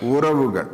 உறவுகள்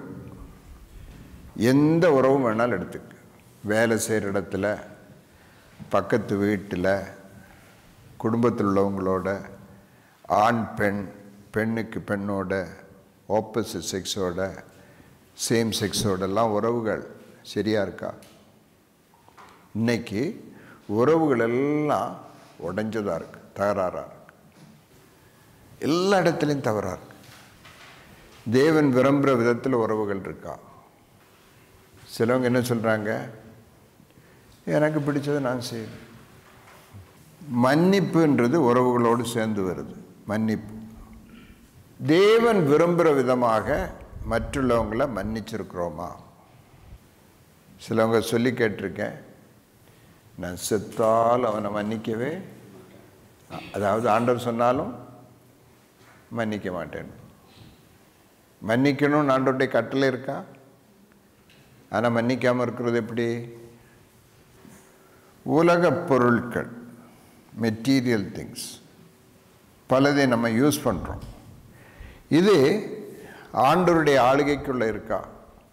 எந்த உறவும் வேணாலும் எடுத்துக்க வேலை செய்கிற இடத்துல பக்கத்து வீட்டில் குடும்பத்தில் உள்ளவங்களோட ஆண் பெண் பெண்ணுக்கு பெண்ணோட ஆப்போசிட் செக்ஸோட சேம் செக்ஸோடெல்லாம் உறவுகள் சரியாக இருக்கா இன்னைக்கு உறவுகள் எல்லாம் உடைஞ்சதாக இருக்கு தகராறாக இருக்கு எல்லா இடத்துலையும் தவறாக இருக்கு தேவன் விரும்புகிற விதத்தில் உறவுகள் இருக்கா சிலவங்க என்ன சொல்கிறாங்க எனக்கு பிடிச்சதை நான் செய்வேன் மன்னிப்புன்றது உறவுகளோடு சேர்ந்து வருது மன்னிப்பு தேவன் விரும்புகிற விதமாக மற்றுள்ளவங்களை மன்னிச்சிருக்கிறோமா சிலவங்க சொல்லி கேட்டிருக்கேன் நான் செத்தால் அவனை மன்னிக்கவே அதாவது ஆண்டவர் சொன்னாலும் மன்னிக்க மாட்டேன் மன்னிக்கணும்னு ஆண்டவருடைய கட்டளை இருக்கா ஆனால் மன்னிக்காமல் இருக்கிறது எப்படி உலகப் பொருட்கள் மெட்டீரியல் திங்ஸ் பலதை நம்ம யூஸ் பண்ணுறோம் இது ஆண்டவருடைய ஆளுகைக்குள்ளே இருக்கா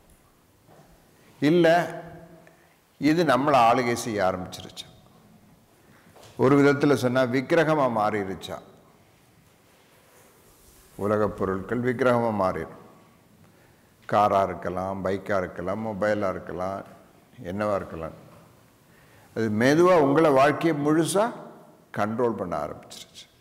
இல்லை இது நம்மளை ஆளுகை செய்ய ஆரம்பிச்சிருச்சு ஒரு விதத்தில் சொன்னால் விக்கிரகமாக மாறிடுச்சா உலகப் பொருட்கள் விக்கிரகமாக மாறிடும் காராக இருக்கலாம் பைக்காக இருக்கலாம் மொபைலாக இருக்கலாம் என்னவாக இருக்கலாம் அது மெதுவாக உங்களை வாழ்க்கையை முழுசாக கண்ட்ரோல் பண்ண ஆரம்பிச்சிருச்சு